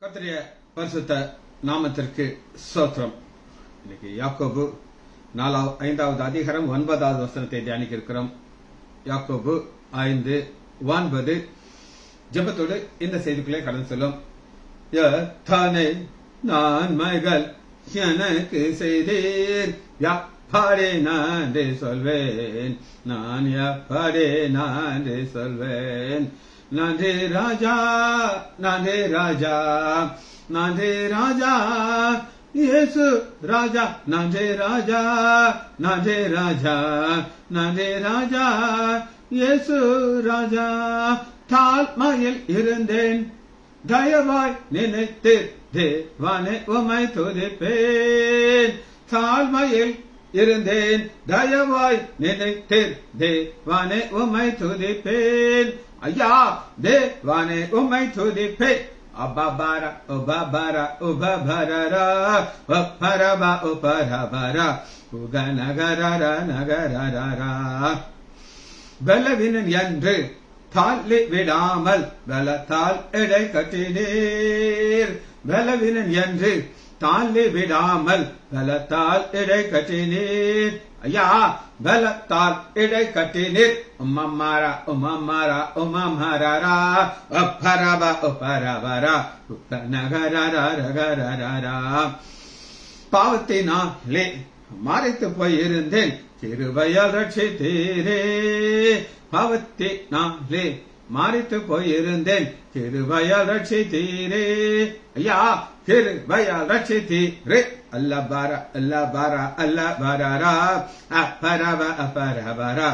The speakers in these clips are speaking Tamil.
கர்த்தருடைய பரிசுத்த நாமத்திற்கு ஸ்தோத்திரம் இன்னைக்கு யாக்கோபு நாலாவது ஐந்தாவது அதிகாரம் ஒன்பதாவது வசனத்தை தியானிக்க இருக்கிறோம் யாக்கோபு ஐந்து ஒன்பது ஜெபத்தோடு இந்த செய்திக்குள்ளே கடந்து செல்லும் தானே நான் மகள் எனக்கு செய்தேன் யாப்பாடே நான் சொல்வேன் நான் யாப்பாடே நான் சொல்வேன் நன்றி ராஜா நன்றி ராஜா நன்றி ராஜா இயேசு ராஜா நன்றி ராஜா நன்றி ராஜா நன்றி ராஜா இயேசு ராஜா தாழ்மையில் இருந்தேன் தயவாய் நினைத்து தேவானே உமை துதிப்பேன் தாழ்மையில் இருந்தேன் தயவாய் நினைத்து தேவானே உமை துதிப்பேன் ஐயா தேவானே உமை துதிப்பேன் அபபார உபபர உபபரரா உப்பரப உபரபர உகநகரர நகரரரா பலவினன் என்று தாள்ளி விடாமல் பலத்தால் எடை கட்டினீர் பலவினன் என்று தாள்ளி விடாமல் பலத்தால் இடை கட்டினீர் ஐயா பலத்தால் இடை கட்டினீர் உம்மம்மாரா உம்மம்மாரா உம்மம்மாரா உப்பரப உப்பரபரா நகரரரகரரா பாவத்தினாலே மறைத்து போயிருந்தேன் திருவையால் ரட்சித்தீரே பாவத்தினாலே மறைத்து போயிருந்தேன் திருவையால் ரட்சித்தீரே ஐயா திருவையால் ரட்சித்தீரே அல்ல பார அல்ல பார அல்ல பாரா அப்பரவ அப்பரவரா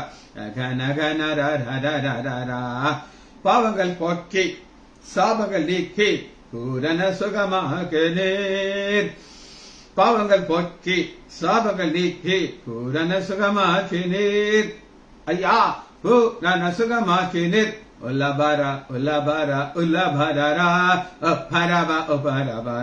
கனகனரா பாவங்கள் போக்கி சாபங்கள் நீக்கி பூரண சுகமாக நேர் பாவங்கள் போக்கி சாபங்கள் நீக்கி பூரண சுகமாக்கினீர் ஐயா பூரண சுகமாக்கினீர் உல்லபர உல்லபர உல்லபரரா உப்பரப உபரபர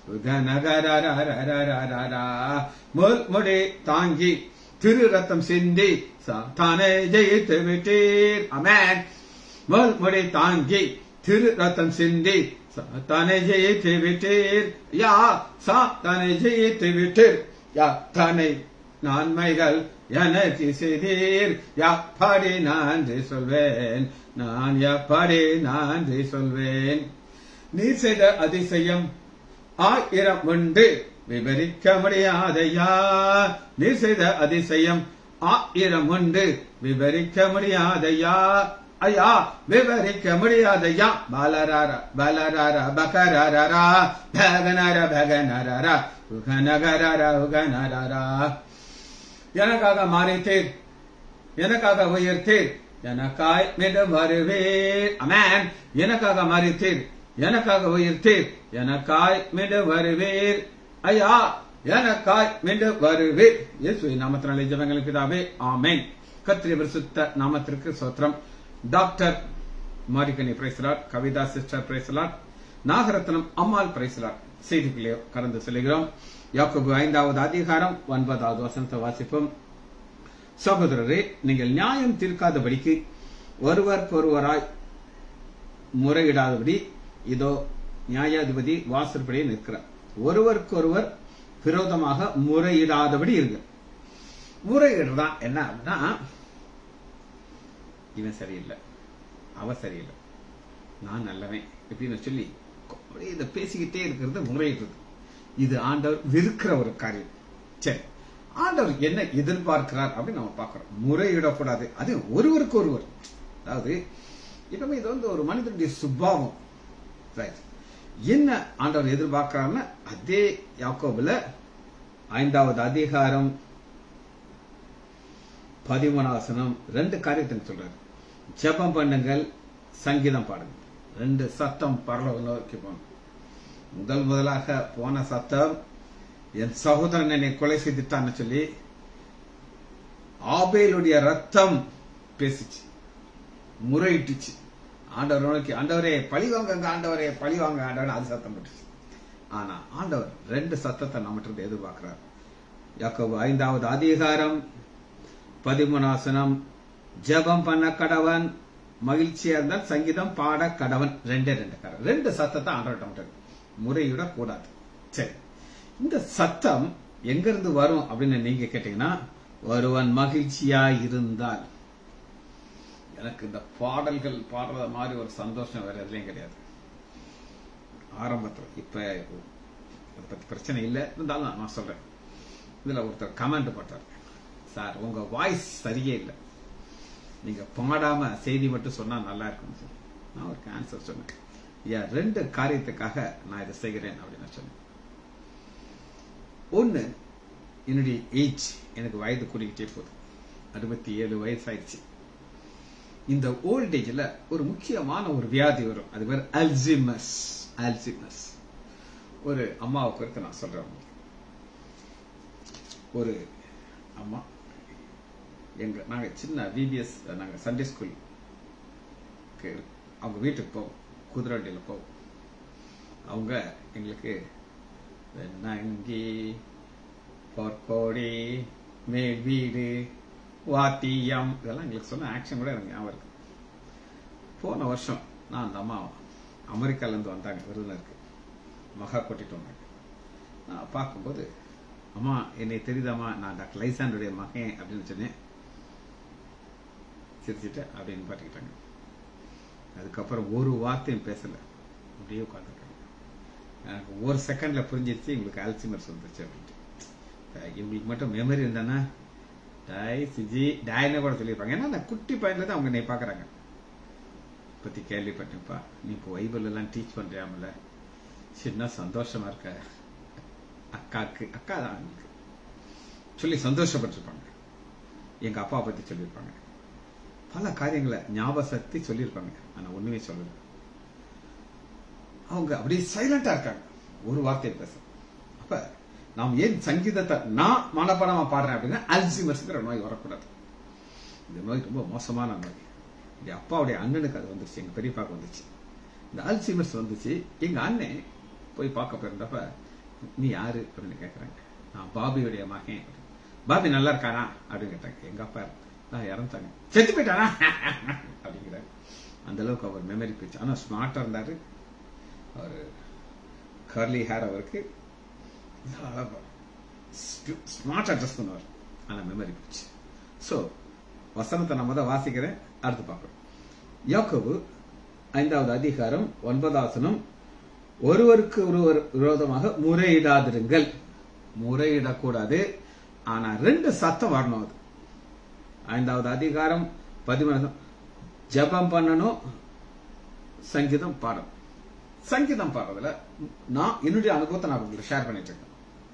உகநகரரரரரரா முள் முடி தாங்கி திரு ரத்தம் சிந்தி சாத்தானை ஜெயித்து விட்டீர் அமேன் முள் முடி தாங்கி திரு ரத்தம் சிந்தி சாத்தானை ஜெயித்து விட்டீர் யா சாத்தானை ஜெயித்து விட்டீர் யா தானை நான்மைகள் எனக்கு செய்தீர் யாப்பாடி நன்றி சொல்வேன் நான் யாப்பாடி நன்றி சொல்வேன் நீ செய்த அதிசயம் ஆயிரம் உண்டு விவரிக்க முடியாதையா நீ செய்த அதிசயம் ஆயிரம் உண்டு விவரிக்க முடியாதையா ஐயா விவரிக்க முடியாதையா பலரார பலரார பகரரா பகனர பகனரா உகநகரர உகனரா எனக்காக மாறித்தீர் எனக்காக உயர்த்தீர் எனக்காய் மீண்டும் வருவீர் அமேன் எனக்காக மாறித்தீர் எனக்காக உயிர்த்தீர் எனக்காய் மீண்டும் வருவீர் ஐயா எனக்காய் மீண்டும் வருவீர் இயேசுவின் நாமத்தினாலே ஜபங்களுக்கு பிதாவே ஆமேன் கத்திரி பரிசுத்த நாமத்திற்கு சோத்திரம் டாக்டர் மாரிகனி பிரைசலார் கவிதா சிஸ்டர் பிரைசலார் நாகரத்னம் அம்மாள் பிரைசலார் செய்திக்குள்ளே கடந்து செல்கிறோம் யாக்கோபு ஐந்தாவது அதிகாரம் ஒன்பதாவது வசனத்தை வாசிப்போம் சகோதரரே நீங்கள் நியாயம் தீர்க்காதபடிக்கு ஒருவருக்கொருவராய் முறையிடாதபடி இதோ நியாயாதிபதி வாசற்படியே நிற்கிறார் ஒருவருக்கொருவர் விரோதமாக முறையிடாதபடி இருக்கு முறையிடுறதான் என்ன அப்படின்னா இவன் சரியில்லை அவ சரியில்லை நான் நல்லவன் இப்படின்னு சொல்லி இதை பேசிக்கிட்டே இருக்கிறது முறையிடுறது இது ஆண்டவர் விருக்கிற ஒரு காரியம் சரி ஆண்டவர் என்ன எதிர்பார்க்கிறார் அப்படின்னு நம்ம பார்க்கிறோம் முறையிடக்கூடாது அது ஒருவருக்கு ஒருவர் அதாவது இப்ப இது வந்து ஒரு மனிதனுடைய சுபாவம் என்ன ஆண்டவர் எதிர்பார்க்கிறார்னா அதே யாக்கோபுல ஐந்தாவது அதிகாரம் பதிமூணாசனம் ரெண்டு காரியத்தை சொல்றாரு ஜபம் பண்ணுங்கள் சங்கீதம் பாடுங்கள் ரெண்டு சத்தம் பரலோக நோக்கி போகணும் முதல் முதலாக போன சத்தம் என் சகோதரன் என்னை கொலை செய்துட்டான்னு சொல்லி ஆபேலுடைய ரத்தம் பேசிச்சு முறையிட்டுச்சு ஆண்டவர் நோக்கி ஆண்டவரே பழிவாங்க ஆண்டவரே பழிவாங்க ஆண்டவர் அது சத்தம் போட்டுச்சு ஆனா ஆண்டவர் ரெண்டு சத்தத்தை நம்மகிட்ட எதிர்பார்க்கிறார் யாக்கோபு ஐந்தாவது அதிகாரம் பதிமூணாசனம் ஜபம் பண்ண கடவன் மகிழ்ச்சியா இருந்தால் சங்கீதம் பாட கடவன் ரெண்டே ரெண்டு காரம் ரெண்டு சத்தத்தை ஆண்டவர்கிட்ட மட்டும் முறையிடக் கூடாது சரி இந்த சத்தம் எங்க இருந்து வரும் அப்படின்னு நீங்க கேட்டீங்கன்னா ஒருவன் மகிழ்ச்சியா இருந்தால் எனக்கு இந்த பாடல்கள் பாடுறத மாதிரி ஒரு சந்தோஷம் வேற எதுலயும் கிடையாது ஆரம்பத்தில் இப்ப அதை பத்தி பிரச்சனை இல்லை இருந்தாலும் நான் சொல்றேன் இதுல ஒருத்தர் கமெண்ட் போட்டார் சார் உங்க வாய்ஸ் சரியே இல்லை நீங்க பாடாம செய்தி மட்டும் சொன்னா நல்லா இருக்கும் சார் நான் ஒரு ஆன்சர் சொன்னேன் ஏன் ரெண்டு காரியத்துக்காக நான் இதை செய்கிறேன் அப்படின்னு நான் சொன்னேன் ஒன்னு என்னுடைய ஏஜ் எனக்கு வயது கூடிக்கிட்டே போகுது அறுபத்தி ஏழு வயசு ஆயிடுச்சு இந்த ஓல்ட் ஏஜ்ல ஒரு முக்கியமான ஒரு வியாதி வரும் அது பேர் அல்சிமஸ் அல்சிமஸ் ஒரு அம்மாவை குறித்து நான் சொல்றேன் உங்களுக்கு. ஒரு அம்மா எங்க நாங்க சின்ன விபிஎஸ் நாங்க சண்டே ஸ்கூல் அவங்க வீட்டுக்கு போவோம் குதிரவண்டியில போவோம் அவங்க எங்களுக்கு வெண்ணங்கி பொற்கோடி மேல் வீடு வாத்தியம் இதெல்லாம் எங்களுக்கு சொன்ன ஆக்ஷன் கூட எனக்கு ஞாபகம் இருக்கு போன வருஷம் நான் அந்த அம்மா அமெரிக்கால இருந்து வந்தாங்க விருதுநருக்கு மகா கூட்டிட்டு வந்தாங்க நான் பார்க்கும்போது அம்மா என்னை தெரியுதாம்மா நான் டாக்டர் லைசாண்டுடைய மகன் அப்படின்னு சொன்னேன் சிரிச்சுட்டு அப்படின்னு பாட்டுக்கிட்டாங்க அதுக்கப்புறம் ஒரு வார்த்தையும் பேசல அப்படியே உட்காந்துருக்காங்க எனக்கு ஒரு செகண்ட்ல புரிஞ்சிருச்சு இவங்களுக்கு அல்சிமர்ஸ் வந்துருச்சு அப்படின்ட்டு அஹ் இவங்களுக்கு மட்டும் மெமரி இருந்தானா டாய் சிஜி டாய்னு கூட சொல்லியிருப்பாங்க ஏன்னா அந்த குட்டி பையன்ல தான் அவங்க என்னை பாக்குறாங்க பத்தி கேள்விப்பட்டேன்ப்பா நீ இப்போ பைபிள் எல்லாம் டீச் பண்றியாமல சின்ன சந்தோஷமா இருக்க அக்காக்கு அக்கா தான் அவங்களுக்கு சொல்லி சந்தோஷப்பட்டிருப்பாங்க எங்க அப்பா பத்தி சொல்லியிருப்பாங்க பல காரியங்களை ஞாபக சக்தி சொல்லியிருப்பாங்க ஆனா ஒண்ணுமே சொல்லல அவங்க அப்படியே சைலண்டா இருக்காங்க ஒரு வார்த்தையை பேச அப்ப நாம் ஏன் சங்கீதத்தை நான் மனப்படமா பாடுறேன் அப்படின்னா அல்சிமர்ஸ்ங்கிற நோய் வரக்கூடாது இந்த நோய் ரொம்ப மோசமான நோய் எங்க அப்பாவுடைய அண்ணனுக்கு அது வந்துருச்சு எங்க பெரியப்பாக்கு வந்துச்சு இந்த அல்சிமர்ஸ் வந்துச்சு எங்க அண்ணன் போய் பார்க்க போயிருந்தப்ப நீ யாரு அப்படின்னு கேக்குறாங்க நான் பாபியுடைய மகன் பாபி நல்லா இருக்கானா அப்படின்னு கேட்டாங்க எங்க அப்பா நான் இறந்துட்டாங்க செத்து போயிட்டானா அப்படிங்கிறாரு அந்த அளவுக்கு அவர் மெமரி போயிடுச்சு ஆனா ஸ்மார்ட்டா இருந்தாரு அவர் கர்லி ஹேர் அவருக்கு ஸ்மார்ட்டா ட்ரெஸ் பண்ணுவார் ஆனா மெமரி போச்சு சோ வசனத்தை நம்ம தான் வாசிக்கிறேன் அடுத்து பார்க்கிறோம் யாக்கோபு ஐந்தாவது அதிகாரம் ஒன்பதாசனம் ஒருவருக்கு ஒருவர் விரோதமாக முறையிடாதிருங்கள் முறையிடக்கூடாது ஆனா ரெண்டு சத்தம் வரணும் அது ஐந்தாவது அதிகாரம் பதிமூணு ஜபம் பண்ணணும் சங்கீதம் பாடணும் சங்கீதம் பாடுறதுல நான் என்னுடைய அனுபவத்தை நான் உங்களுக்கு ஷேர் பண்ணிட்டு இருக்கேன்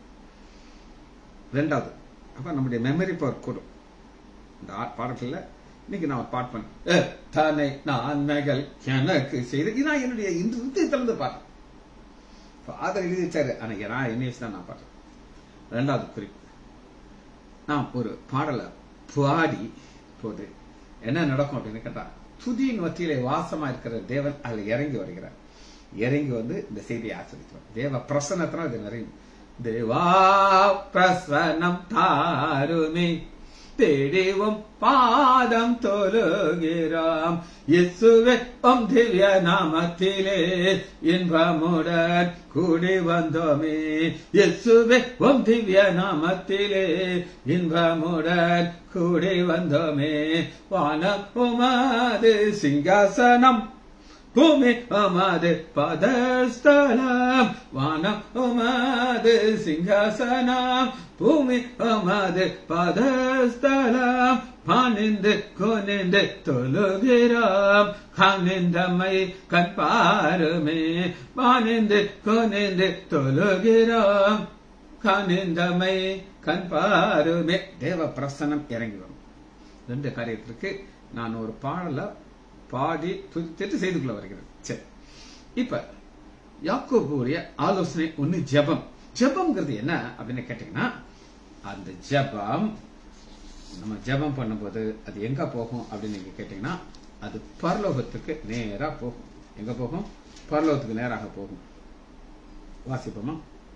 ரெண்டாவது அப்ப நம்முடைய மெமரி பவர் கூடும் இந்த ஆ- பாடல்கள்ல இன்னைக்கு நான் ஒரு பாட் பண்ண தன்னை நன்மைகள் எனக்கு செய்து இது நான் என்னுடைய இன்று இருந்தது பாட்டேன் ஃபாதர் எழுதி வச்சாரு ஆனா நான் என்ன வச்சு தான் நான் பாடுறேன் ரெண்டாவது குறிப்பு நான் ஒரு பாடலை பாடி போது என்ன நடக்கும் அப்படின்னு கேட்டா துதியின் மத்தியிலே வாசமா இருக்கிற தேவன் அதுல இறங்கி வருகிறார் இறங்கி வந்து இந்த செய்தியை ஆசிரிக்கிறார் தேவ பிரசன்னத்தினால் இது நிறையும் தேவா பிரசனம் தாருமே தேடிவும் பாதம் தொழுகிறாம் இயேசுவே உம் திவ்ய நாமத்திலே இன்பமுடன் கூடி வந்தோமே இயேசுவே உம் திவ்ய நாமத்திலே இன்பமுடன் கூடி வந்தோமே வானம் உமது சிங்காசனம் பூமி உமது பதஸ்தலம் வானம் உமது சிங்காசனம் பூமி உமது பதஸ்தலம் பணிந்து கொனிந்து தொழுகிறோம் கணிந்தமை கண் பாருமே பணிந்து கொனிந்து தொழுகிறோம் கணிந்தமை கண் பாருமே தேவ பிரசனம் இறங்கி வரும் ரெண்டு காரியத்திற்கு நான் ஒரு பாடல பாடி துதித்துட்டு செய்துக்குள்ள வருகிறேன் சரி இப்ப யாக்கோபுடைய ஆலோசனை ஒண்ணு ஜெபம் ஜெபம்ங்கிறது என்ன அப்படின்னு கேட்டீங்கன்னா அந்த ஜெபம் நம்ம ஜெபம் பண்ணும்போது அது எங்க போகும் அப்படின்னு நீங்க கேட்டீங்கன்னா அது பரலோகத்துக்கு நேரா போகும் எங்க போகும் பரலோகத்துக்கு நேராக போகும் வாசிப்போமா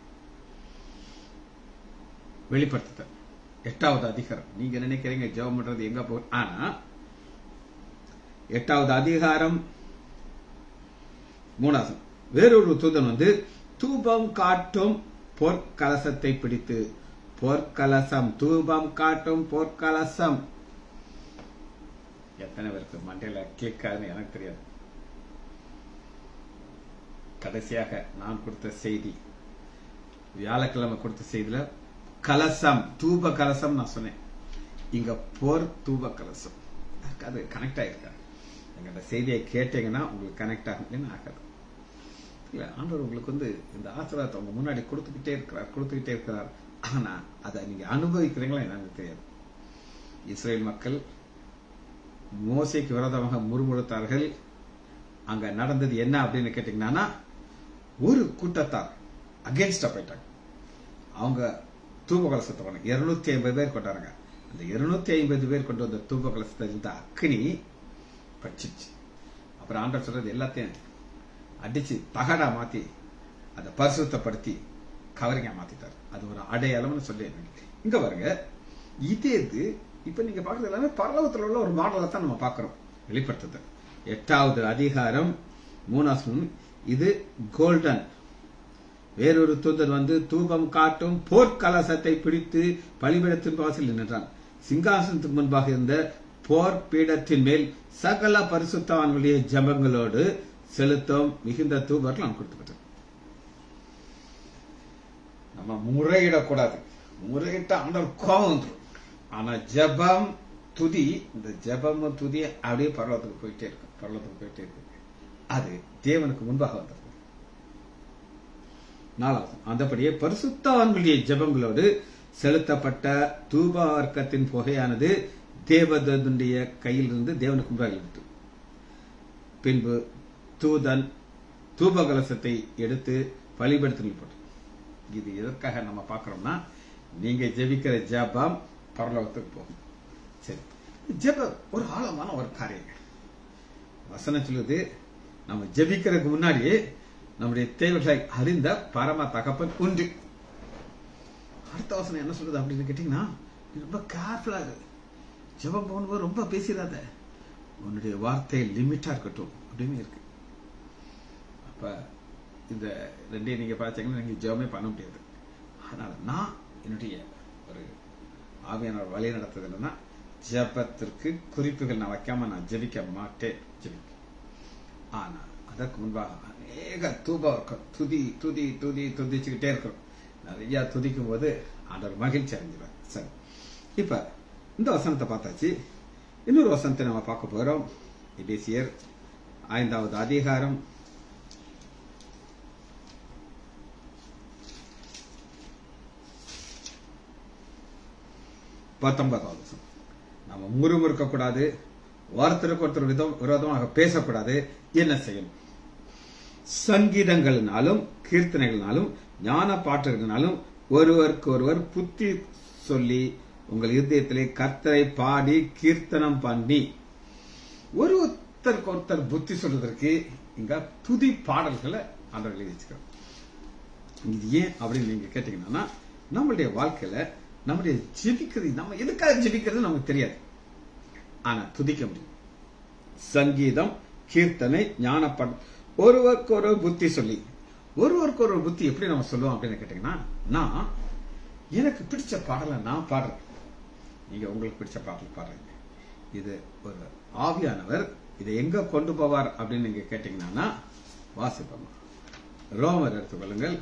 வெளிப்படுத்துதல் எட்டாவது அதிகாரம் நீங்க நினைக்கிறீங்க ஜெபம் பண்றது எங்க போகும் ஆனா எட்டாவது அதிகாரம் மூணாசம் வேறொரு தூதன் வந்து தூபம் காட்டும் பொற்கலசத்தை பிடித்து பொற்கலசம் தூபம் காட்டும் பொற்கலசம் எத்தனை பேருக்கு மண்டையில கிளிக் ஆகுதுன்னு எனக்கு தெரியாது கடைசியாக நான் கொடுத்த செய்தி வியாழக்கிழமை கொடுத்த செய்தியில கலசம் தூப கலசம் நான் சொன்னேன் இங்க போர் தூப கலசம் எனக்கு அது கனெக்ட் ஆயிருக்கா நீங்க அந்த செய்தியை கேட்டீங்கன்னா உங்களுக்கு கனெக்ட் ஆகும் ஆகாது இல்ல ஆண்டவர் உங்களுக்கு வந்து இந்த ஆசீர்வாதத்தை உங்க முன்னாடி கொடுத்துக்கிட்டே இருக்கிறார் கொடுத்துக்கிட்டே இருக்கிறார் ஆனா அதை நீங்க அனுபவிக்கிறீங்களா என்னன்னு தெரியாது இஸ்ரேல் மக்கள் மோசைக்கு விரோதமாக முறுமுறுத்தார்கள் அங்க நடந்தது என்ன அப்படின்னு கேட்டீங்கன்னா ஒரு கூட்டத்தார் அகேன்ஸ்டா போயிட்டாங்க அவங்க தூப கலசத்தை பண்ண இருநூத்தி ஐம்பது பேர் கொண்டாருங்க அந்த இருநூத்தி ஐம்பது பேர் கொண்டு வந்த தூப கலசத்தை இருந்த அக்னி பச்சிச்சு அப்புறம் ஆண்டவர் சொல்றது எல்லாத்தையும் அடிச்சு தகடா மாத்தி அதை பரிசுத்தப்படுத்தி கவரிங்கா மாத்திட்டார் அது ஒரு அடையாளம்னு சொல்லி இங்க பாருங்க இதே இது இப்ப நீங்க பாக்குறது எல்லாமே பரலோகத்தில் உள்ள ஒரு மாடலை தான் நம்ம பாக்குறோம் வெளிப்படுத்துது எட்டாவது அதிகாரம் மூணாவது இது கோல்டன் வேறொரு தூதன் வந்து தூபம் காட்டும் போர்க்கலசத்தை பிடித்து பலிபீடத்தின் வாசலில் நின்றான் சிங்காசனத்துக்கு முன்பாக இருந்த போர் பீடத்தின் மேல் சகல பரிசுத்தவான்களுடைய ஜபங்களோடு செலுத்தும் மிகுந்த தூபர்கள் நான் கொடுத்துக்கிட்டேன் நம்ம முறையிடக்கூடாது முறையிட்ட ஆண்டவர் கோபம் வந்துடும் ஆனா ஜபம் துதி இந்த ஜபமும் துதி அப்படியே பரலத்துக்கு போயிட்டே இருக்கு பரலத்துக்கு போயிட்டே இருக்கு அது தேவனுக்கு முன்பாக வந்தது நாலாவது அந்தபடியே பரிசுத்தவான்களுடைய ஜபங்களோடு செலுத்தப்பட்ட தூபார்க்கத்தின் புகையானது தேவதனுடைய கையிலிருந்து தேவனுக்கு முன்பாக எடுத்து பின்பு தூதன் தூபகலசத்தை எடுத்து பலிபடுத்தல் போட்டு இது எதற்காக நம்ம பார்க்கிறோம்னா நீங்க ஜெபிக்கிற ஜபம் பரலோகத்துக்கு போகும் சரி ஜெபம் ஒரு ஆழமான ஒரு காரியம் வசனம் சொல்லுது நம்ம ஜெபிக்கிறதுக்கு முன்னாடியே நம்முடைய தேவைகளை அறிந்த பரம தகப்பன் உண்டு அடுத்த வசனம் என்ன சொல்லுது அப்படின்னு கேட்டீங்கன்னா ரொம்ப கேர்ஃபுல்லா இரு ஜெபம் போகும்போது ரொம்ப பேசிடாத உன்னுடைய வார்த்தை லிமிட்டா இருக்கட்டும் அப்படின்னு இருக்கு அப்ப இந்த ரெண்டையும் நீங்க பார்த்தீங்கன்னா நீங்க ஜெபமே பண்ண முடியாது அதனால நான் என்னுடைய ஒரு ஆவியான வழி நடத்துறது என்னன்னா ஜபத்திற்கு குறிப்புகள் நான் வைக்காம நான் ஜெபிக்க மாட்டேன் ஜெபிக்க ஆனா அதற்கு முன்பாக அநேக தூபம் இருக்கும் துதி துதி துதி துதிச்சுக்கிட்டே இருக்கிறோம் நிறைய துதிக்கும் போது ஆண்டவர் மகிழ்ச்சி அடைஞ்சிருவார் சரி இப்ப இந்த வசனத்தை பார்த்தாச்சு இன்னொரு வசனத்தை நம்ம பார்க்க போகிறோம் எபேசியர் ஐந்தாவது அதிகாரம் பத்தொன்பதாவது வசனம் நம்ம முறுமுறுக்க கூடாது ஒருத்தருக்கு ஒருத்தர் விதம் விரோதமாக பேசக்கூடாது என்ன செய்யணும் சங்கீதங்களினாலும் கீர்த்தனைகளினாலும் ஞான பாட்டுகளினாலும் ஒருவருக்கு ஒருவர் புத்தி சொல்லி உங்கள் இருதயத்திலே கர்த்தரை பாடி கீர்த்தனம் பண்ணி ஒரு ஒருத்தருக்கு ஒருத்தர் புத்தி சொல்றதற்கு இங்க துதி பாடல்களை ஆண்டவர் எழுதி வச்சுக்கிறோம் இது ஏன் அப்படின்னு நீங்க கேட்டீங்கன்னா நம்மளுடைய வாழ்க்கையில நம்முடைய ஜெபிக்கிறது நம்ம எதுக்காக ஜெபிக்கிறது நமக்கு தெரியாது ஆனா துதிக்க முடியும் சங்கீதம் கீர்த்தனை ஞானப்படம் ஒருவருக்கு ஒரு புத்தி சொல்லி ஒருவருக்கு ஒரு புத்தி எப்படி நம்ம சொல்லுவோம் அப்படின்னு கேட்டீங்கன்னா நான் எனக்கு பிடிச்ச பாடலை நான் பாடுறேன் நீங்க உங்களுக்கு பிடிச்ச பாடல் பாடுறீங்க இது ஒரு ஆவியானவர் இதை எங்க கொண்டு போவார் அப்படின்னு நீங்க கேட்டீங்கன்னா வாசிப்போம் ரோமர் எடுத்துக்கொள்ளுங்கள்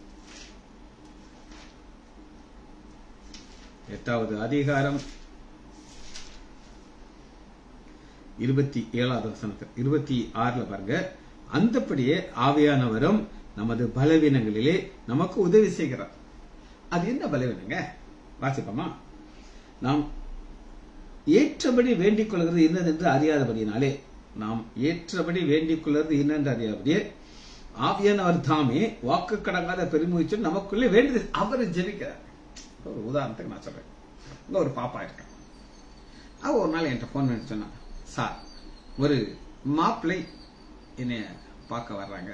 எட்டாவது அதிகாரம் இருபத்தி ஏழாவது வசனத்தில் இருபத்தி ஆறுல பாருங்க அந்தப்படியே ஆவியானவரும் நமது பலவீனங்களிலே நமக்கு உதவி செய்கிறார் அது என்ன பலவீனங்க வாசிப்போமா நாம் ஏற்றபடி வேண்டிக் கொள்கிறது என்னதென்று அறியாதபடினாலே நாம் ஏற்றபடி வேண்டிக் கொள்வது என்னென்று அறியாதபடியே ஆவியானவர் தாமே வாக்கு கடங்காத பெருமுயற்சி நமக்குள்ளே வேண்டியது அவர் ஜெபிக்கிறார் ஒரு உதாரணத்துக்கு நான் சொல்றேன் இங்க ஒரு பாப்பா இருக்கேன் அவ ஒரு நாள் என்கிட்ட போன் பண்ணி சொன்னா சார் ஒரு மாப்பிள்ளை என்னைய பார்க்க வர்றாங்க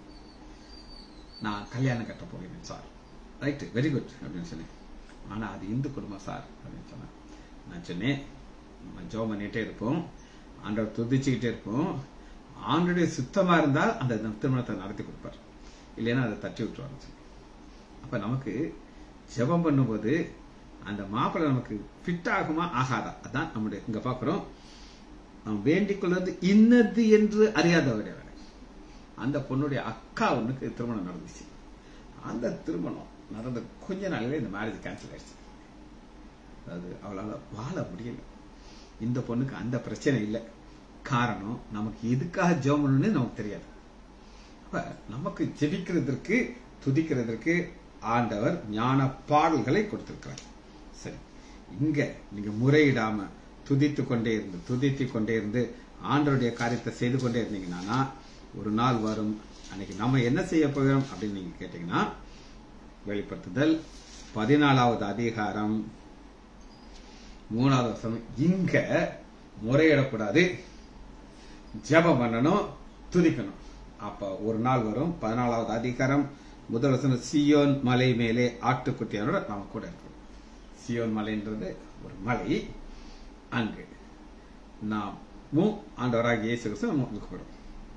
நான் கல்யாணம் கட்ட போகிறேன் சார் ரைட்டு வெரி குட் அப்படின்னு சொன்னேன் ஆனா அது இந்து குடும்பம் சார் அப்படின்னு சொன்னேன் நான் சொன்னேன் நம்ம ஜோம் பண்ணிட்டே இருப்போம் ஆண்டவர் துதிச்சுக்கிட்டே இருப்போம் ஆண்டுடைய சுத்தமா இருந்தால் அந்த திருமணத்தை நடத்தி கொடுப்பார் இல்லைன்னா அதை தட்டி விட்டுருவாங்க சொல்லி அப்ப நமக்கு ஜெபம் பண்ணும்போது அந்த மாப்பிள்ளை நமக்கு ஃபிட் ஆகுமா ஆகாதா அதான் நம்முடைய இங்க பாக்குறோம் நாம் வேண்டிக் கொள்வது இன்னது என்று அறியாதவர் அவர். அந்த பொண்ணுடைய அக்கா ஒண்ணுக்கு திருமணம் நடந்துச்சு அந்த திருமணம் நடந்த கொஞ்ச நாளிலே இந்த மேரேஜ் கேன்சல் ஆயிடுச்சு அதாவது அவளால வாழ முடியல இந்த பொண்ணுக்கு அந்த பிரச்சனை இல்லை காரணம் நமக்கு எதுக்காக ஜெபம் பண்ணணும்னு நமக்கு தெரியாது அப்ப நமக்கு ஜெபிக்கிறதற்கு துதிக்கிறதற்கு ஆண்டவர் ஞான பாடல்களை கொடுத்திருக்கிறார் சரி இங்க நீங்க முறையிடாம துதித்து கொண்டே இருந்து துதித்து கொண்டே இருந்து ஆண்டவருடைய காரியத்தை செய்து கொண்டே இருந்தீங்கன்னா ஒரு நாள் வரும் அன்னைக்கு நம்ம என்ன செய்ய போகிறோம் அப்படின்னு நீங்க கேட்டீங்கன்னா வெளிப்படுத்துதல் பதினாலாவது அதிகாரம் மூணாவது வசனம் இங்க முறையிடக்கூடாது ஜெபம் பண்ணணும் துதிக்கணும் அப்ப ஒரு நாள் வரும் பதினாலாவது அதிகாரம் முதல் வசனம் சியோன் மலை மேலே ஆட்டுக்குட்டியாரோட நாம கூட இருக்கிறோம் சியோன் மலைன்றது ஒரு மலை அங்கு நாமும் ஆண்டவராக இயேசு கிறிஸ்து நம்ம இருக்கிறோம்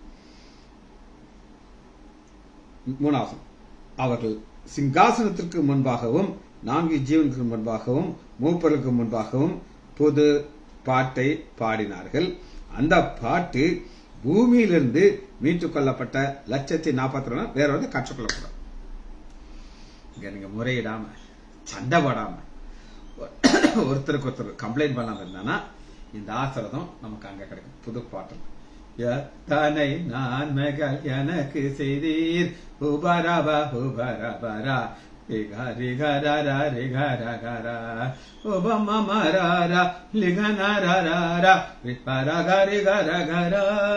மூணாவது அவர்கள் சிங்காசனத்திற்கு முன்பாகவும் நான்கு ஜீவனுக்கு முன்பாகவும் மூப்பருக்கு முன்பாகவும் புது பாட்டை பாடினார்கள் அந்த பாட்டு பூமியிலிருந்து மீட்டுக் கொள்ளப்பட்ட லட்சத்தி நாற்பத்தி ரெண்டு வேற வந்து கற்றுக்கொள்ளப்படும் இங்க நீங்க முறையிடாம சண்டை போடாம ஒருத்தருக்கு ஒருத்தர் கம்ப்ளைண்ட் பண்ணாம இருந்தானா இந்த ஆசிரதம் நமக்கு அங்க கிடைக்கும் புது பாட்டு எத்தனை நன்மைகள் எனக்கு செய்தீர் உபரபா உபரபரா ரிக ரிக ரர ரிக ரகர உபமரர லிகனரர ரிபரக ரிக ரகர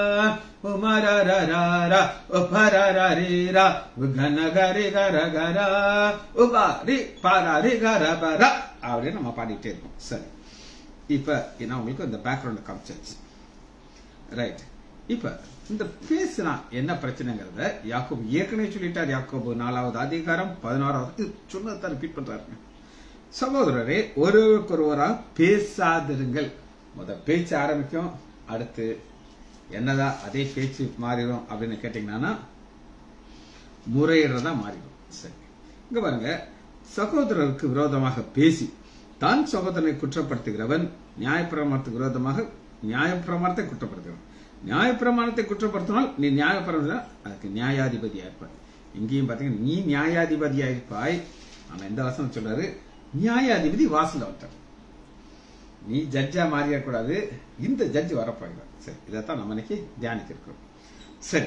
உமரரர உபரரீர உகனகரி கரகர உபரி பரரி கரபர அப்படின்னு நம்ம பாடிட்டே இருக்கோம் சரி இப்ப நான் உங்களுக்கு இந்த பேக்ரவுண்ட் காமிச்சாச்சு ரைட் இப்ப இந்த பேசுனா என்ன பிரச்சனைங்கிறத யாக்கோபு ஏற்கனவே சொல்லிட்டார் யாக்கோபு நாலாவது அதிகாரம் பதினாறாவது சொன்னதான் ரிப்பீட் பண்றாரு சகோதரரே ஒருவருக்கொருவரா பேசாதிருங்கள் முத பேச்சு ஆரம்பிக்கும் அடுத்து என்னதான் அதே பேச்சு மாறிடும் அப்படின்னு கேட்டீங்கன்னா முறையிடுறதா மாறிடும் சரி இங்க பாருங்க சகோதரருக்கு விரோதமாக பேசி தான் சகோதரனை குற்றப்படுத்துகிறவன் நியாயப்பிரமாணத்துக்கு விரோதமாக நியாயப்பிரமாணத்தை குற்றப்படுத்துகிறவன் நியாயப்பிரமாணத்தை குற்றப்படுத்தினால் நீ நியாயப்பிரமாணம் அதுக்கு நியாயாதிபதியா இருப்பாய் இங்கேயும் பாத்தீங்கன்னா நீ நியாயாதிபதியா இருப்பாய் ஆனா எந்த வசனம் சொல்றாரு நியாயாதிபதி வாசல வந்தார் நீ ஜட்ஜா மாறிடக்கூடாது இந்த ஜட்ஜ் வரப்போகிறார் சரி இதைத்தான் நம்ம இன்னைக்கு தியானிக்க இருக்கிறோம் சரி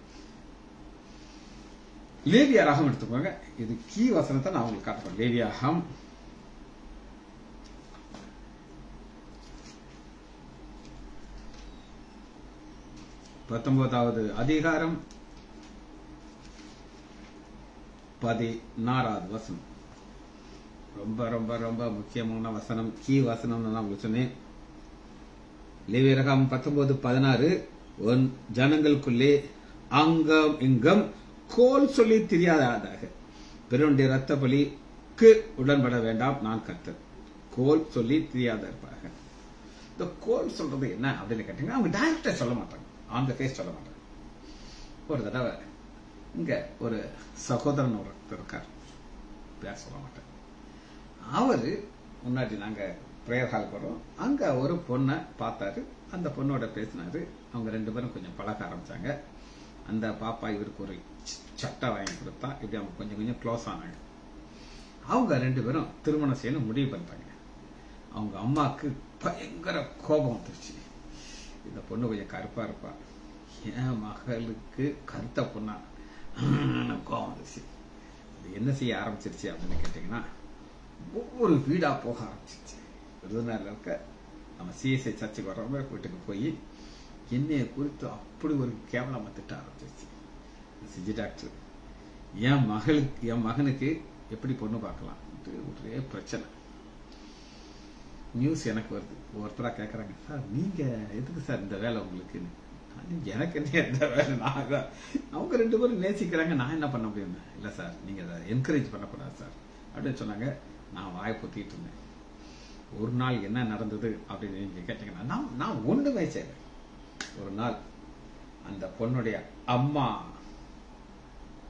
லேவியாராகம் எடுத்துக்கோங்க இது கீ வசனத்தை நான் உங்களுக்கு காட்டுறேன் லேவியாகம் பத்தொன்பதாவது அதிகாரம் பதினாறாவது வசனம் ரொம்ப ரொம்ப ரொம்ப முக்கியமான வசனம் கீ வசனம் நான் உங்களுக்கு சொன்னேன் லேவியரகம் பத்தொன்பது பதினாறு உன் ஜனங்களுக்குள்ளே அங்கம் இங்கம் கோல் சொல்லி தெரியாததாக பிறனுடைய ரத்த பலிக்கு உடன்பட வேண்டாம் நான் கத்தர் கோல் சொல்லி தெரியாத இருப்பாங்க இந்த கோல் சொல்றது என்ன அப்படின்னு கேட்டீங்கன்னா அவங்க டைரக்டா சொல்ல மாட்டாங்க ஆன் த ஃபேஸ் சொல்ல மாட்டாங்க ஒரு தடவை இங்க ஒரு சகோதரன் ஒருத்தர் இருக்கார் பேர் சொல்ல மாட்டேன் அவரு முன்னாடி நாங்க பிரேயர் ஹால் போறோம் அங்க ஒரு பொண்ணை பார்த்தாரு அந்த பொண்ணோட பேசினாரு அவங்க ரெண்டு பேரும் கொஞ்சம் பழக ஆரம்பிச்சாங்க அந்த பாப்பா இவருக்கு ஒரு சட்டை வாங்கி கொடுத்தா இப்படி அவங்க கொஞ்சம் கொஞ்சம் க்ளோஸ் ஆனாங்க அவங்க ரெண்டு பேரும் திருமணம் செய்யணும் முடிவு பண்ணிட்டாங்க அவங்க அம்மாவுக்கு பயங்கர கோபம் வந்துருச்சு இந்த பொண்ணு கொஞ்சம் கருப்பா இருப்பா என் மகளுக்கு கருத்த பொண்ணா கோபம் வந்துருச்சு இது என்ன செய்ய ஆரம்பிச்சிருச்சு அப்படின்னு கேட்டீங்கன்னா ஒவ்வொரு வீடா போக ஆரம்பிச்சிருச்சு விருதுநகர்ல இருக்க நம்ம சிஎஸ்ஐ சர்ச்சுக்கு வர்றவங்க வீட்டுக்கு போய் என்னைய குறித்து அப்படி ஒரு கேவலமா திட்ட ஆரம்பிச்சிருச்சு சிஜி டாக்டர் என் மகளுக்கு என் மகனுக்கு எப்படி பொண்ணு பார்க்கலாம் ஒரே பிரச்சனை நியூஸ் எனக்கு வருது ஒருத்தரா கேக்குறாங்க சார் நீங்க எதுக்கு சார் இந்த வேலை உங்களுக்கு எனக்கு என்ன எந்த வேலை நான் தான் அவங்க ரெண்டு பேரும் நேசிக்கிறாங்க நான் என்ன பண்ண முடியும் இல்ல சார் நீங்க அதை என்கரேஜ் பண்ணக்கூடாது சார் அப்படின்னு சொன்னாங்க நான் வாய் பொத்திட்டு இருந்தேன் ஒரு நாள் என்ன நடந்தது அப்படின்னு நீங்க கேட்டீங்கன்னா நான் நான் ஒண்ணுமே செய்யல ஒரு நாள் அந்த பொண்ணுடைய அம்மா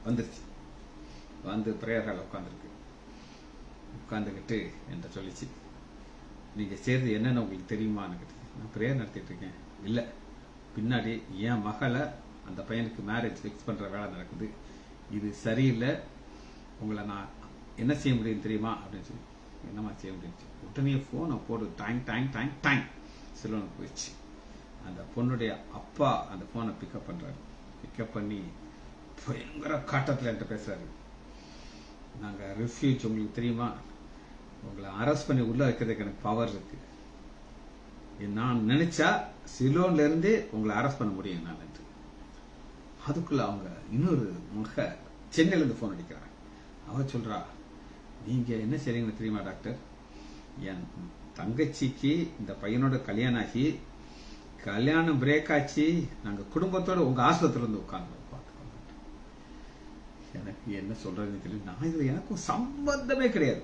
வந்துருச்சு வந்து பிரேயர் ஹால் உட்காந்துருக்கு உட்காந்துக்கிட்டு என்கிட்ட சொல்லிச்சு நீங்க செய்யறது என்னன்னு உங்களுக்கு தெரியுமான்னு கேட்டுச்சு. நான் பிரேயர் நடத்திட்டு இருக்கேன் இல்ல பின்னாடி என் மகளை அந்த பையனுக்கு மேரேஜ் ஃபிக்ஸ் பண்ற வேலை நடக்குது இது சரியில்லை உங்களை நான் என்ன செய்ய முடியும் தெரியுமா அப்படின்னு சொல்லி என்னமா செய்ய முடியும் உடனே போனை போடு டைம் டைம் டைம் டைம் சிலோனுக்கு போயிடுச்சு அந்த பொண்ணுடைய அப்பா அந்த போனை பிக்கப் பண்றாரு பிக்கப் பண்ணி பயங்கர காட்டத்துல என்கிட்ட பேசுறாரு நாங்க ரிஃப்யூஜ் உங்களுக்கு தெரியுமா உங்களை அரெஸ்ட் பண்ணி உள்ள வைக்கிறதுக்கு எனக்கு பவர் இருக்கு நான் நினைச்சா சிலோன்ல இருந்தே உங்களை அரெஸ்ட் பண்ண முடியும் நான் அதுக்குள்ள அவங்க இன்னொரு மக சென்னையில இருந்து போன் அடிக்கிறாங்க அவ சொல்றா நீங்க என்ன செய்றீங்கன்னு தெரியுமா டாக்டர் என் தங்கச்சிக்கு இந்த பையனோட கல்யாணம் ஆகி கல்யாணம் பிரேக் ஆச்சு நாங்க குடும்பத்தோட உங்க ஆஸ்பத்திரியில இருந்து உட்கார்ந்து பார்த்துக்கோங்க எனக்கு என்ன சொல்றதுன்னு தெரியல நான் இதுல எனக்கும் சம்பந்தமே கிடையாது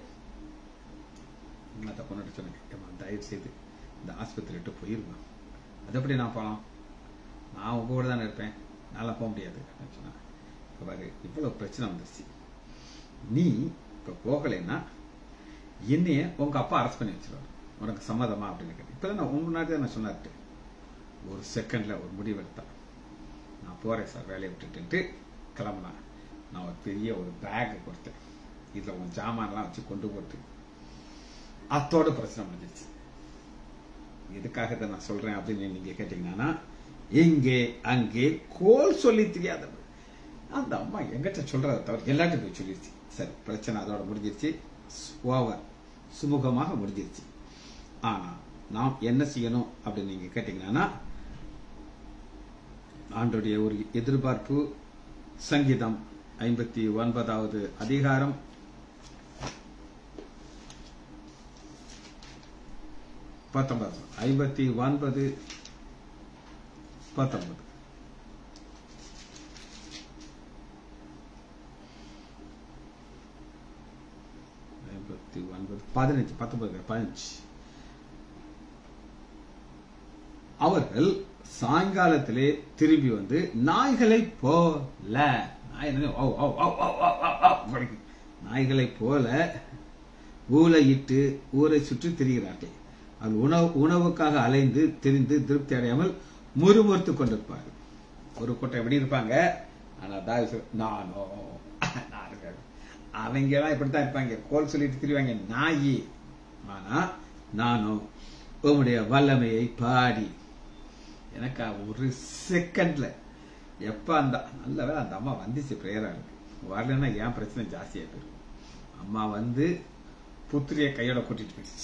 அந்த பொண்ணுகிட்ட சொன்னேன் ஏம்மா, தயவு செய்து இந்த ஆஸ்பத்திரி விட்டு போயிருமா அது எப்படி நான் போகலாம் நான் உங்க கூட தானே இருப்பேன் நல்லா போக முடியாது அப்படின்னு சொன்னேன் இப்ப பாரு இவ்வளவு பிரச்சனை வந்துருச்சு நீ இப்ப போகலைன்னா என்னைய உங்க அப்பா அரெஸ்ட் பண்ணி வச்சிருவாரு உனக்கு சம்மதமா அப்படின்னு கேட்டேன் இப்பதான் நான் உங்க முன்னாடி தான் நான் சொன்னார்ட்டு ஒரு செகண்ட்ல ஒரு முடிவு எடுத்தேன் நான் போறேன் சார் வேலையை விட்டுட்டு கிளம்புனேன் நான் ஒரு பெரிய ஒரு பேக் கொடுத்தேன் இதுல உன் ஜாமான்லாம் வச்சு கொண்டு போட்டு அத்தோட பிரச்சனை முடிஞ்சிச்சு எதுக்காக இதை நான் சொல்றேன் அப்படின்னு நீங்க கேட்டீங்கன்னா இங்கே அங்கே கோல் சொல்லி தெரியாதவங்க அந்த அம்மா எங்கிட்ட சொல்றத தவிர எல்லாத்தையும் போய் சொல்லிருச்சு சரி பிரச்சனை அதோட முடிஞ்சிருச்சு ஓவர் சுமூகமாக முடிஞ்சிருச்சு ஆனா நாம் என்ன செய்யணும் அப்படின்னு நீங்க கேட்டீங்கன்னா ஆண்டுடைய ஒரு எதிர்பார்ப்பு சங்கீதம் ஐம்பத்தி ஒன்பதாவது அதிகாரம் பத்தொன்பது ஐம்பத்தி ஒன்பது பத்தொன்பது ஐம்பத்தி ஒன்பது பதினஞ்சு பத்தொன்பது பதினஞ்சு அவர்கள் சாயங்காலத்திலே திரும்பி வந்து நாய்களை போல நாய் என்ன, ஓ, ஓ, ஓ, ஓ, ஓ, ஓ, ஓ, குறைக்கும். நாய்களைப் போல ஊலையிட்டு ஊரை சுற்றி திரிகிறார்கள் அது உணவு உணவுக்காக அலைந்து திரிந்து திருப்தி அடையாமல் முறுமுறுத்துக் கொண்டிருப்பார்கள் ஒரு கூட்டம் எப்படி இருப்பாங்க ஆனா தாய் சொல் நானோ நான் இருக்கேன். அவங்க எல்லாம் இப்படித்தான் இருப்பாங்க கோல் சொல்லிட்டு திரிவாங்க நாயி ஆனா நானும் உம்முடைய வல்லமையை பாடி எனக்கு ஒரு செகண்ட்ல எப்ப அந்த நல்ல வேளை அந்த அம்மா வந்துச்சு பிரேயரா இருக்கு வரலன்னா ஏன் பிரச்சனை ஜாஸ்தியா போயிருக்கும் அம்மா வந்து புத்திரிய கையோட கூட்டிட்டு போயிடுச்சு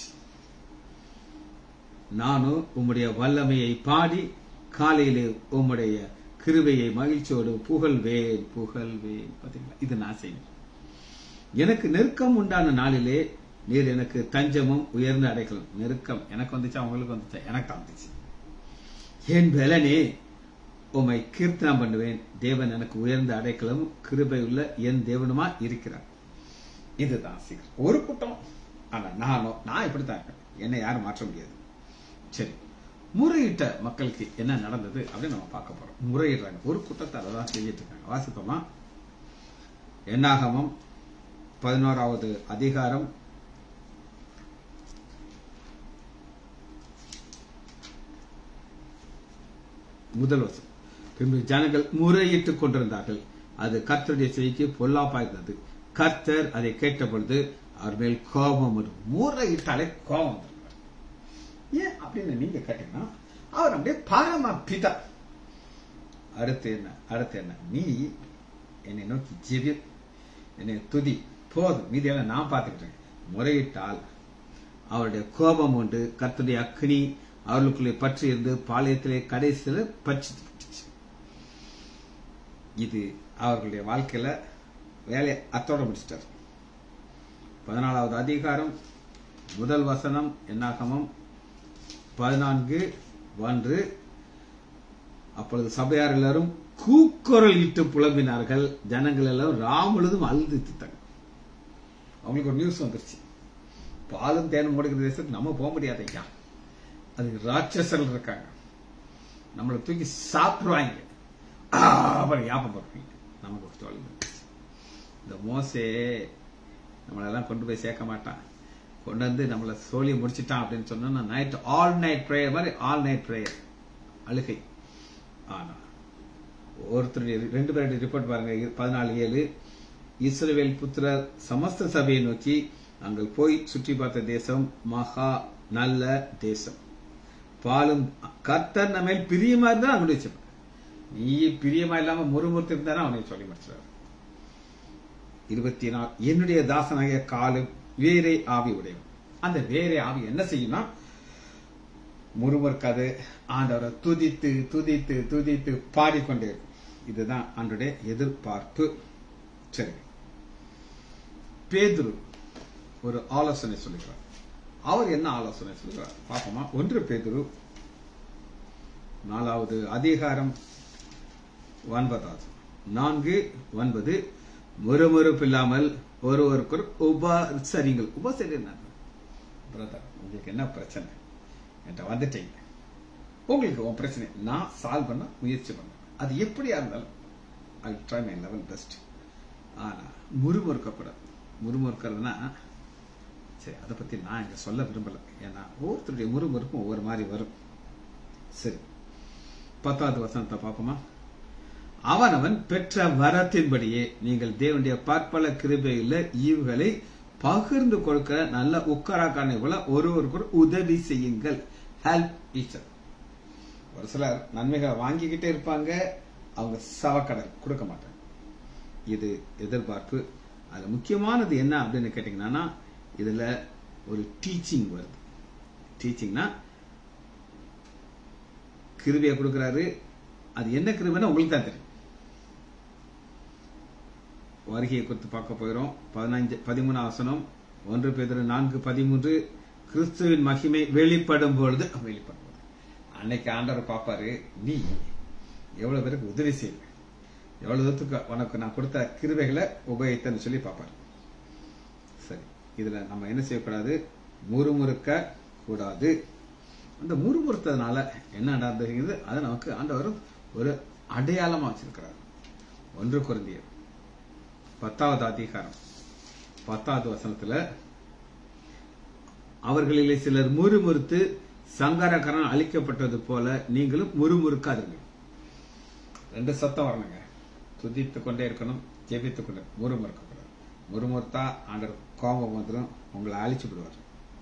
நானும் உம்முடைய வல்லமையை பாடி காலையிலே உம்முடைய கிருபையை மகிழ்ச்சியோடு புகழ்வேன் புகழ்வேன் பாத்தீங்களா இது நான் செய்யணும் எனக்கு நெருக்கம் உண்டான நாளிலே நீர் எனக்கு தஞ்சமும் உயர்ந்த அடைக்கலம் நெருக்கம் எனக்கு வந்துச்சா உங்களுக்கு வந்துச்சா எனக்கு தான் வந்துச்சு என் பலனே உம்மை கீர்த்தனம் பண்ணுவேன் தேவன் எனக்கு உயர்ந்த அடைக்கலம் கிருபை உள்ள என் தேவனுமா இருக்கிறார் இதுதான் சீக்கிரம் ஒரு கூட்டம் ஆனா நானும் நான் இப்படித்தான் இருக்கேன் என்னை யாரும் மாற்ற முடியாது சரி முறையிட்ட மக்களுக்கு என்ன நடந்தது அப்படின்னு நம்ம பார்க்க போறோம் முறையிடுறாங்க ஒரு கூட்டத்தை அதை தான் செஞ்சிட்டு இருக்காங்க வாசிப்போமா என்னாகமம் பதினோராவது அதிகாரம் முதல் வசனம் பின்பு ஜனங்கள் முறையிட்டுக் கொண்டிருந்தார்கள் அது கர்த்தருடைய செய்திக்கு பொல்லாப்பாயிருந்தது கர்த்தர் அதை கேட்ட பொழுது அவர் மேல் கோபம் வரும் முறையிட்டாலே கோபம் வந்துருக்கார் ஏன் அப்படின்னு நீங்க கேட்டீங்கன்னா அவர் அப்படியே பரம பிதா அடுத்து என்ன அடுத்து என்ன நீ என்னை நோக்கி ஜெபி என்னை துதி போதும் மீதியெல்லாம் நான் பார்த்துக்கிட்டேன் முறையிட்டால் அவருடைய கோபம் உண்டு கர்த்தருடைய அக்னி அவர்களுக்குள்ளே பற்றி இருந்து பாளையத்திலே கடைசியில் பற்றி இது அவர்களுடைய வாழ்க்கையில வேலையை அத்தோட முடிச்சிட்டார் பதினாலாவது அதிகாரம் முதல் வசனம் என்னாகமம் பதினான்கு ஒன்று அப்பொழுது சபையார் எல்லாரும் கூக்குரல் இட்டு புலம்பினார்கள் ஜனங்கள் எல்லாரும் ராமுழுதும் அழுது திட்டாங்க அவங்களுக்கு ஒரு நியூஸ் வந்துருச்சு பாலும் தேனும் ஓடுகிற தேசத்துக்கு நம்ம போக முடியாது ஐயா அதுக்கு ராட்சசர்கள் இருக்காங்க நம்மளை தூக்கி சாப்பிடுவாங்க ஆ, அப்புறம் ஞாபகம் பண்ணுவீங்க நமக்கு ஒரு தோல்வி வந்துருச்சு. இந்த மோசே நம்மளெல்லாம் கொண்டு போய் சேர்க்க மாட்டான் கொண்டு வந்து நம்மளை சோழி முடிச்சிட்டான் அப்படின்னு சொன்னா நைட் ஆல் நைட் ப்ரேயர் மாதிரி ஆல் நைட் ப்ரேயர் அழுகை ஆனா ஒருத்தருடைய ரெண்டு பேருடைய ரிப்போர்ட் பாருங்க பதினாலு ஏழு இஸ்ரவேல் புத்திரர் சமஸ்த சபையை நோக்கி நாங்கள் போய் சுற்றி பார்த்த தேசம் மகா நல்ல தேசம் பாலும் கர்த்தர் நம்ம மேல் பிரியமா இருந்தா அவனுடைய வச்சுப்பான் நீ பிரியமா இல்லாம முறுமுறுத்து இருந்தா அவனை சொல்லி முடிச்சிடாரு இருபத்தி நாலு என்னுடைய தாசனாகிய காலும் வேறே ஆவி உடையவன் அந்த வேறே ஆவி என்ன செய்யும்னா முறுமுறுக்காது ஆண்டவரை துதித்து துதித்து துதித்து பாடிக்கொண்டே இருக்கும் இதுதான் ஆண்டுடைய எதிர்பார்ப்பு சரி பேதுரு ஒரு ஆலோசனை சொல்லுகிறார் அவர் என்ன ஆலோசனை சொல்லுகிறார் பாப்போமா ஒன்று பேதுரு நாலாவது அதிகாரம் ஒன்பதாவது நான்கு ஒன்பது முறுமுறுப்பு இல்லாமல் ஒருவருக்கு உபசரிங்கள் உபசரி என்ன பிரதர் உங்களுக்கு என்ன பிரச்சனை என்கிட்ட வந்துட்டீங்க உங்களுக்கு உன் பிரச்சனை நான் சால்வ் பண்ண முயற்சி பண்ணேன் அது எப்படியா இருந்தாலும் I try my level best ஆனா முறுமுறுக்கப்படாது முறுமுறுக்கிறதுனா சரி அதை பத்தி நான் இங்க சொல்ல விரும்பல ஏன்னா ஒவ்வொருத்தருடைய முறுமுறுப்பும் ஒவ்வொரு மாதிரி வரும் சரி பத்தாவது வசனத்தை பார்ப்போமா அவனவன் பெற்ற வரத்தின்படியே நீங்கள் தேவனுடைய பற்பல கிருபையில் ஈவுகளை பகிர்ந்து கொடுக்கிற நல்ல உக்கராக்கானை போல ஒருவருக்கு உதவி செய்யுங்கள் ஹெல்ப் ஈச்சர் ஒரு சிலர் நன்மைகளை வாங்கிக்கிட்டே இருப்பாங்க அவங்க சவக்கடல் கொடுக்க மாட்டாங்க இது எதிர்பார்ப்பு அதுல முக்கியமானது என்ன அப்படின்னு கேட்டீங்கன்னா இதுல ஒரு டீச்சிங் வருது டீச்சிங்னா கிருபியை கொடுக்கிறாரு அது என்ன கிருபைன்னா உங்களுக்கு தான் தெரியும் வருகையை குறித்து பார்க்க போயிடும் பதினஞ்சு பதிமூணு ஆசனம் ஒன்று பேதர் நான்கு பதிமூன்று கிறிஸ்துவின் மகிமை வெளிப்படும் பொழுது வெளிப்படும் பொழுது அன்னைக்கு ஆண்டவர் பார்ப்பாரு நீ எவ்வளவு பேருக்கு உதவி செய்ய எவ்வளவு தூரத்துக்கு உனக்கு நான் கொடுத்த கிருவைகளை உபயோகித்தன்னு சொல்லி பார்ப்பாரு சரி இதுல நம்ம என்ன செய்யக்கூடாது முறுமுறுக்க கூடாது அந்த முறுமுறுத்ததுனால என்ன நடந்தது அதை நமக்கு ஆண்டவர் ஒரு அடையாளமா வச்சிருக்கிறார் ஒன்று குருந்தியர் பத்தாவது அதிகாரம் பத்தாவது வசனத்துல அவர்களிலே சிலர் முறுமுறுத்து சங்கரகரன் அழிக்கப்பட்டது போல நீங்களும் முறுமுறுக்காதீர்கள் ரெண்டு சத்தம் வரணுங்க துதித்து கொண்டே இருக்கணும் ஜெபித்து கொண்டே முறுமுறுக்கக்கூடாது முறுமுறுத்தா ஆண்டர் கோபம் வந்துடும் உங்களை அழிச்சு விடுவார்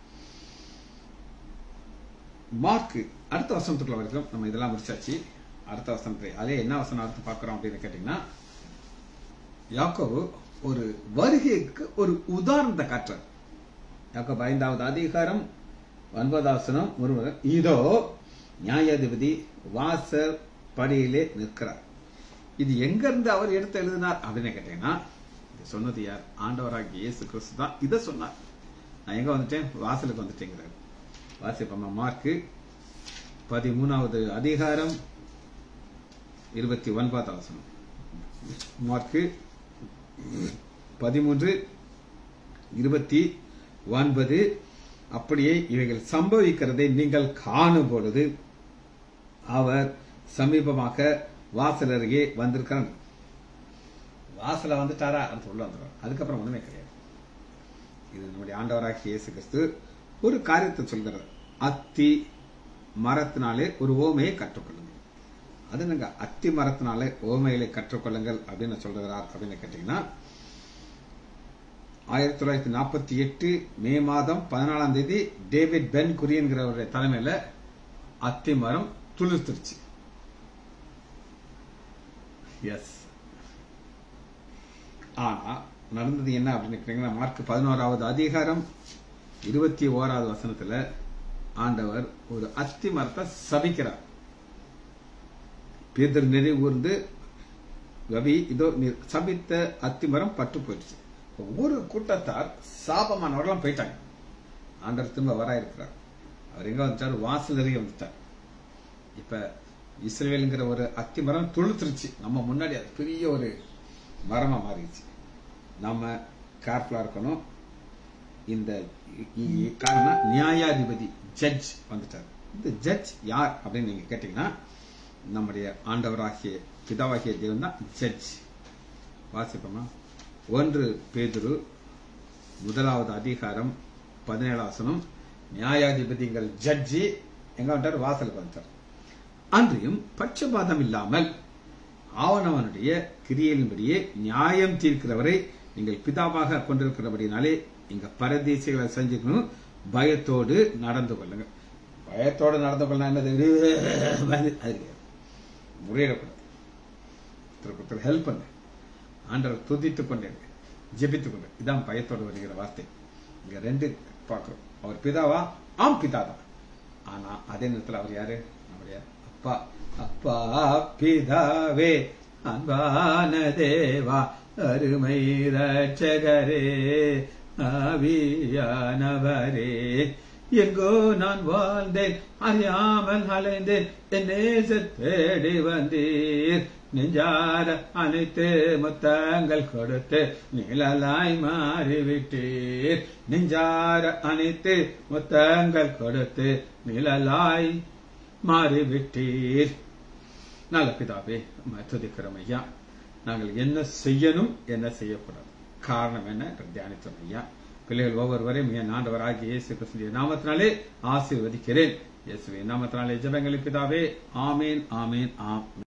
மார்க் அடுத்த வசனத்துக்குள்ள வரைக்கும் நம்ம இதெல்லாம் முடிச்சாச்சு அடுத்த வசனத்தை அதே என்ன வசனம் அடுத்து பார்க்கிறோம் அப்படின்னு கேட்டீங்கன்னா யாக்கோவு ஒரு வருகைக்கு ஒரு உதாரணத்தை காட்டுறார் யாக்கோபு ஐந்தாவது அதிகாரம் ஒன்பதாசனம் ஒருவர் இதோ நியாயாதிபதி வாசல் படியிலே நிற்கிறார் இது எங்க இருந்து அவர் எடுத்து எழுதினார் அப்படின்னு கேட்டீங்கன்னா இது சொன்னது யார் ஆண்டவராகிய இயேசு கிறிஸ்து தான் இதை சொன்னார் நான் எங்க வந்துட்டேன் வாசலுக்கு வந்துட்டேங்கிறார் வாசிப்பம்மா மார்க்கு பதிமூணாவது அதிகாரம் இருபத்தி ஒன்பதாவது வசனம் மார்க்கு பதிமூன்று இருபத்தி ஒன்பது அப்படியே இவைகள் சம்பவிக்கிறதை நீங்கள் காணும் பொழுது அவர் சமீபமாக வாசல் அருகே வந்திருக்கிறார் வாசல வந்துட்டாரா அப்படின்னு உள்ள வந்துடுறார் அதுக்கப்புறம் ஒண்ணுமே கிடையாது இது நம்முடைய ஆண்டவராகிய இயேசு கிறிஸ்து ஒரு காரியத்தை சொல்கிறார் அத்தி மரத்தினாலே ஒரு ஓமையை கற்றுக்கொள்ளுங்கள் அது நாங்க அத்தி மரத்தினாலே ஓமைகளை கற்றுக்கொள்ளுங்கள் அப்படின்னு சொல்றார் அப்படின்னு கேட்டீங்கன்னா ஆயிரத்தி தொள்ளாயிரத்தி நாற்பத்தி எட்டு மே மாதம் பதினாலாம் தேதி டேவிட் பென் குரியன்கிறவருடைய தலைமையில அத்தி மரம் துளிர்த்துருச்சு எஸ் ஆனா நடந்தது என்ன அப்படின்னு கேட்டீங்கன்னா மார்க் பதினோராவது அதிகாரம் இருபத்தி ஓராவது வசனத்துல ஆண்டவர் ஒரு அத்தி மரத்தை சபிக்கிறார் பேதர் நினைவு கூர்ந்து ரவி இதோ நீர் சபித்த அத்தி மரம் பட்டு போயிடுச்சு ஒரு கூட்டத்தார் சாபமானவர்களாம் போயிட்டாங்க ஆண்டவர் திரும்ப வர இருக்கிறார் அவர் எங்க வந்துட்டார் வாசல் அருகே வந்துட்டார் இப்ப இஸ்ரேலுங்கிற ஒரு அத்தி மரம் துளுத்துருச்சு நம்ம முன்னாடி அது பெரிய ஒரு மரமா மாறிடுச்சு நம்ம கேர்ஃபுல்லா இருக்கணும் இந்த காரணம் நியாயாதிபதி ஜட்ஜ் வந்துட்டார் இந்த ஜட்ஜ் யார் அப்படின்னு நீங்க கேட்டீங்கன்னா நம்முடைய ஆண்டவராகிய பிதாவாகிய தேவன் தான் ஜட்ஜ் வாசிப்போமா ஒன்று பேதுரு முதலாவது அதிகாரம் பதினேழாம் வசனம் நியாயாதிபதிகள் ஜட்ஜி எங்க வந்துட்டார் வாசலுக்கு வந்துட்டார் அன்றியும் பட்சபாதம் இல்லாமல் ஆவணவனுடைய கிரியையின்படியே நியாயம் தீர்க்கிறவரை நீங்கள் பிதாவாக கொண்டிருக்கிறபடினாலே இங்க பரதேசிகளை செஞ்சுக்கணும் பயத்தோடு நடந்து கொள்ளுங்க பயத்தோடு நடந்து கொள்ளலாம் என்னது அது கிடையாது. முறையிடக்கூடாது ஒருத்தருக்கு ஒருத்தர் ஹெல்ப் பண்ணு ஆண்டவர் துதித்துக் கொண்டே இருக்கு ஜெபித்துக் கொண்டு இதான் பயத்தோடு வருகிற வார்த்தை இங்க ரெண்டு பார்க்கிறோம் அவர் பிதாவா ஆம் பிதாதான் ஆனா அதே நேரத்தில் அவர் யாரு நம்முடைய அப்பா அப்பா பிதாவே அன்பான தேவா அருமை ரட்சகரே ஆவியானவரே எங்கோ நான் வாழ்ந்தேன் அறியாமல் அலைந்தேன் என் நேச தேடி வந்தீர் நெஞ்சார அனைத்து முத்தங்கள் கொடுத்து நிழலாய் மாறிவிட்டீர் நெஞ்சார அனைத்து முத்தங்கள் கொடுத்து நிழலாய் மாறிவிட்டீர் நல்ல பிதாவே உம்மை துதிக்கிறோம் ஐயா நாங்கள் என்ன செய்யணும் என்ன செய்யக்கூடாது காரணம் என்ன என்று தியானித்தோம் ஐயா பிள்ளைகள் ஒவ்வொருவரையும் என் ஆண்டவராகிய இயேசு கிறிஸ்துவின் நாமத்தினாலே ஆசீர்வதிக்கிறேன் இயேசுவின் நாமத்தினாலே ஜெபங்களின் பிதாவே ஆமேன் ஆமேன் ஆம்